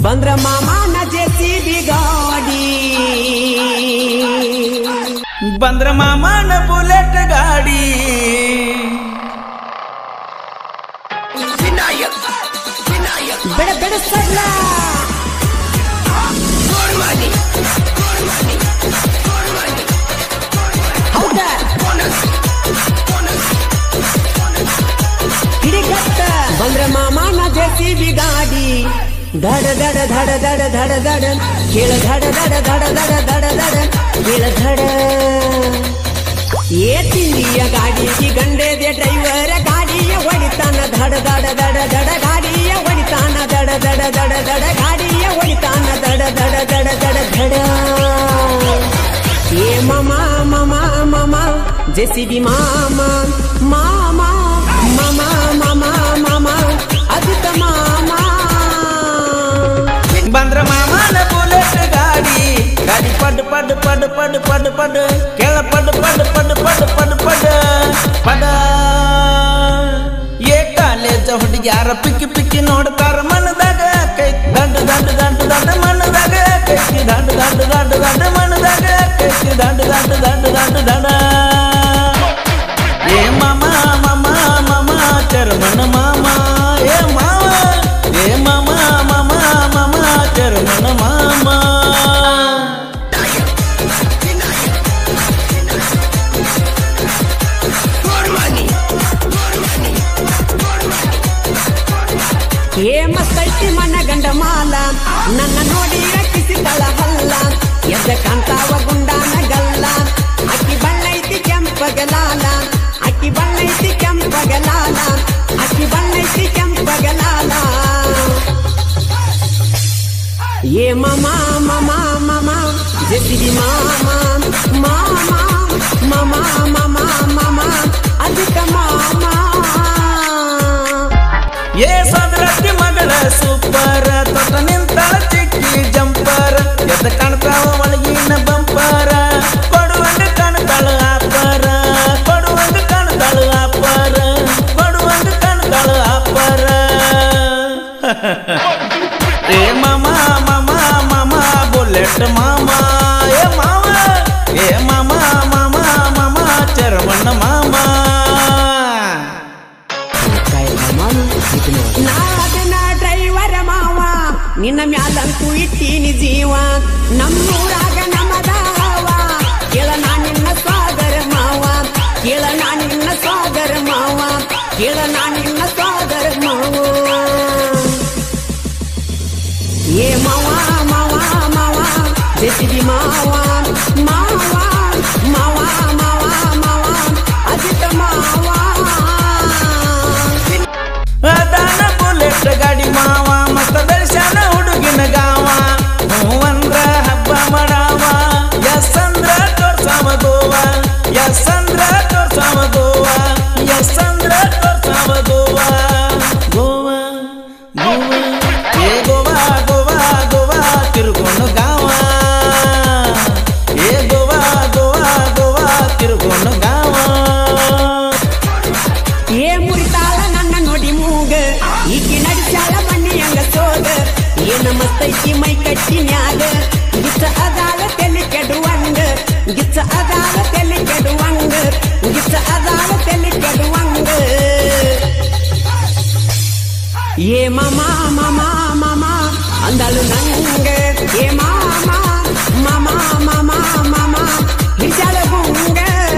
ಬಂದ್ರ ಮಾಮನ ಜೆಸಿಬಿ ಗಾಡಿ ಬಂದ್ರ ಮಾಮನ ಬುಲೆಟ್ ಗಾಡಿ ಬೆಡ ಬೆಡ ಸಡ್ಲ ಹೌದಾ ಹಿಡಿಗಟ್ಟ ಬಂದ್ರ ಮಾಮನ ಜೆಸಿಬಿ ಗಾಡಿ ದಡ ದಡ ದಡ ದಡ ದಡ ದಡ ಕೇಳ ದಡ ದಡ ದಡ ದಡ ದಡ ದಡ ಕೇಳ ದಡ ಏ ತಿಂಡಿಯ ಗಾಡಿಗೆ ಗಂಡೆದೆ ಡ್ರೈವರ ಗಾಡಿಯ ಹೊಡಿತಾನ ದಡ ದಡ ದಡ ದಡ ಗಾಡಿಯ ಹೊಡಿತಾನ ದಡ ದಡ ದಡ ದಡ ಗಾಡಿಯ ಹೊಡಿತಾನ ದಡ ದಡ ದಡ ದಡ ದಡ ಏ ಮಮ ಮಮ ಮಮ ಜೆಸಿಬಿ ಮಾಮ ಮಾಮ ಮಮ ಮಮ ಮಮ ಅದುತ ಮಾಮ ಬಂದ್ರ ಮಾಮನ ಬುಲೆಟ್ ಗಾಡಿ ಗಾಡಿ ಪಡ್ ಪಡ್ ಪಡ್ ಪಡ್ ಪಡ್ ಪಡ್ ಕೆಳ ಪಡ್ ಪಡ್ ಪಡ್ ಪಡ್ ಪಡ್ ಪಡ್ ಪಡ ಏ ಕಾಲೇಜ ಹುಡುಗ್ಯಾರ ಪಿಕ್ಕಿ ಪಿಕ್ಕಿ ನೋಡ್ತಾರ ಮನದಾಗ ಕೈ ದಂಡ ದಂಡ ದಂಡ ದಂಡ ಮನದಾಗ ಕೈಕಿ ದಂಡ ದಂಡ ದಂಡ ದಂಡ ಮನದಾಗ ಕೈಕಿ ದಂಡ ದಂಡ ದಂಡ ದಂಡ ದಂಡ ಏ ಮಾಮ ಮಾಮ ಮಾಮ ಚರ್ಮನ ಮಾಮ ಏ ಮಾವ ಏ ಮಾಮ ಮಾಮ ಮಾಮ ಚರ್ಮನ ಮಾಮ ಏ ಮಸ್ತೈತಿ ಮನ ಗಂಡ ಮಾಲ ನನ್ನ ನೋಡಿ ರಕ್ಷಿಸಿದಳ ಹಲ್ಲ ಎದ್ದ ಕಾಂತಾವ ಗುಂಡಾನ ಗಲ್ಲ ಅಕ್ಕಿ ಬಣ್ಣೈತಿ ಕೆಂಪಗಲಾಲ ಅಕ್ಕಿ ಬಣ್ಣೈತಿ ಕೆಂಪಗಲಾಲ ಅಕ್ಕಿ ಬಣ್ಣೈತಿ ಕೆಂಪಗಲಾಲ ಏ ಮಮ ಮಮ ಮಮ ಜೆಸಿಬಿ ಮಾಮ ಮಾಮ ಮಮ ಮಮ ಮಮ ಅದಕ್ಕ ಮಾಮ ಏ ಸದ್ರತಿ ಮಗಳ ಸೂಪರ್ ತೊಟ ನಿಂತಾಳ ಚಿಕ್ಕಿ ಜಂಪರ್ ಎದ್ದ ಕಾಣ್ತಾವ ಒಳಗಿನ ಬಂಪರ ಕೊಡುವಂಗ ಕಾಣ್ತಾಳ ಆಪರ ಕೊಡುವಂಗ ಕಾಣ್ತಾಳ ಆಪರ ಕೊಡುವಂಗ ಕಾಣ್ತಾಳ ಆಪರ ಏ ಮಾಮ ಮಾಮ ಮಾಮ ಬುಲೆಟ್ ಮಾಮ ಏ ಮಾವ ಏ ಮಾಮ ಮಾಮ ಮಾಮ ಚರವಣ್ಣ ಮಾಮ ನಾದನ ಡ್ರೈವರ ಮಾವ ನಿನ್ನ ಮ್ಯಾಲಂತೂ ಇಟ್ಟೀನಿ ಜೀವ ನಮ್ಮೂರಾಗ ನಮದಾವ ಕೇಳ ನಾ ನಿನ್ನ ಸಾಗರ ಮಾವ ಕೇಳ ನಾ ನಿನ್ನ ಸಾಗರ ಮಾವ ಕೇಳ ನಾ ನಿನ್ನ ಸಾಗರ ಮಾವ ಏ ಮಾವ ಮಾವ ಮಾವ ಜೆಸಿಬಿ ಮಾವ ಮಾವ ಮಾವ ಮಾವ ಮಾವ ಅಜಿತ ಮಾವ ಅದಾನ ಬುಲೆಟ್ ಗಾಡಿ ಮಾವ ಮಸ್ತ ಬೆಳ್ಸ್ಯಾನ ಹುಡುಗಿನ ಗಾವ ಹೂವಂದ್ರ ಹಬ್ಬ ಮಾಡಾವ ಯಸಂದ್ರ ತೋರ್ಸಾವ ಗೋವ ಯಸಂದ್ರ ತೋರ್ಸಾವ ಗೋವ ಯಸಂದ್ರ ತೋರ್ಸಾವ ಗೋವ ಗೋವ ಗೋವ ಏ ಗೋವ ಗೋವ ಗೋವ ತಿರುಗೋನು ಗಾವ ಏ ಗೋವ ಗೋವ ಗೋವ ತಿರುಗೋನು ಗಾವ ಏ ಮುರಿತಾಳ ನನ್ನ ನೋಡಿ ಮೂಗ ಈಕಿ ನಡಿಸಾಳ ಮಣ್ಣಿಯಂಗ ಸೋಗ ಏನ ಮಸ್ತೈತಿ ಮೈ ಕಟ್ಟಿನ್ಯಾಗ ಗಿಚ್ಚ ಅದಾಳ ತೆಲಿ ಕೆಡುವಂಗ ಗಿಚ್ಚ ಅದಾಳ ತೆಲಿ ಕೆಡುವಂಗ ಗಿಚ್ಚ ಅದಾಳ ತೆಲಿ ಕೆಡುವಂಗ ಏ ಮಾಮ ಮಾಮ ಮಾಮ ಅಂದಳು ನಂಗ ಏ ಮಾಮ ಮಾಮ ಮಾಮ ಮಾಮ ಹಿಡಿಸಾಳ ಗುಂಗ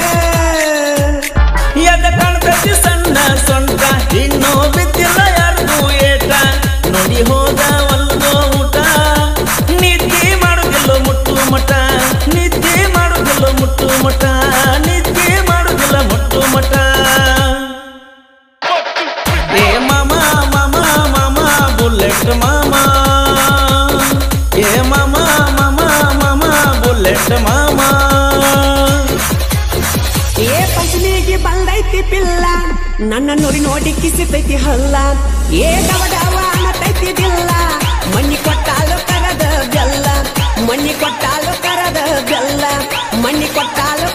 ಎದ ಕಾಣ್ತೈತಿ ಸಣ್ಣ ಸೊಂಟ ಇನ್ನೂ ಬಿದ್ದಿಲ್ಲ ಯಾರಿಗೂ ಏಟ ನೋಡಿ ಹೋದ ಒಲ್ಗೋ ಊಟ ನಿದ್ದೆ ಮಾಡುದಿಲ್ಲ ಮುಟ್ಟು ಮಟ ನಿದ್ದೆ ಮಾಡುದಿಲ್ಲ ಮುಟ್ಟು ಮಟ ನಿದ್ದೆ ಮಾಡುದಿಲ್ಲ ಮುಟ್ಟು ಮಟ ಏ ಮಾಮ ಮಾಮ ಮಾಮ ಬುಲೆಟ್ ಮಾಮ ಏ ಮಾಮ ಮಾಮ ಮಾಮ ಬುಲೆಟ್ ಮಾಮ ಏ ಪಂಚಮಿಗೆ ಬಂದೈತಿ ಪಿಲ್ಲ ನನ್ನ ನೋಡಿ ನೋಡಿ ಕಿಸಿತೈತಿ ಹಲ್ಲ ಏ ಡವ ಡವ ಅನ್ನತೈತಿ ದಿಲ್ಲ ಮಣ್ಣಿ ಕೊಟ್ಟಾಲು ಕರದ ಬೆಲ್ಲ ಮಣ್ಣಿ ಕೊಟ್ಟಾಲು ಕರದ ಬೆಲ್ಲ ಮಣ್ಣಿ ಕೊಟ್ಟಾಲು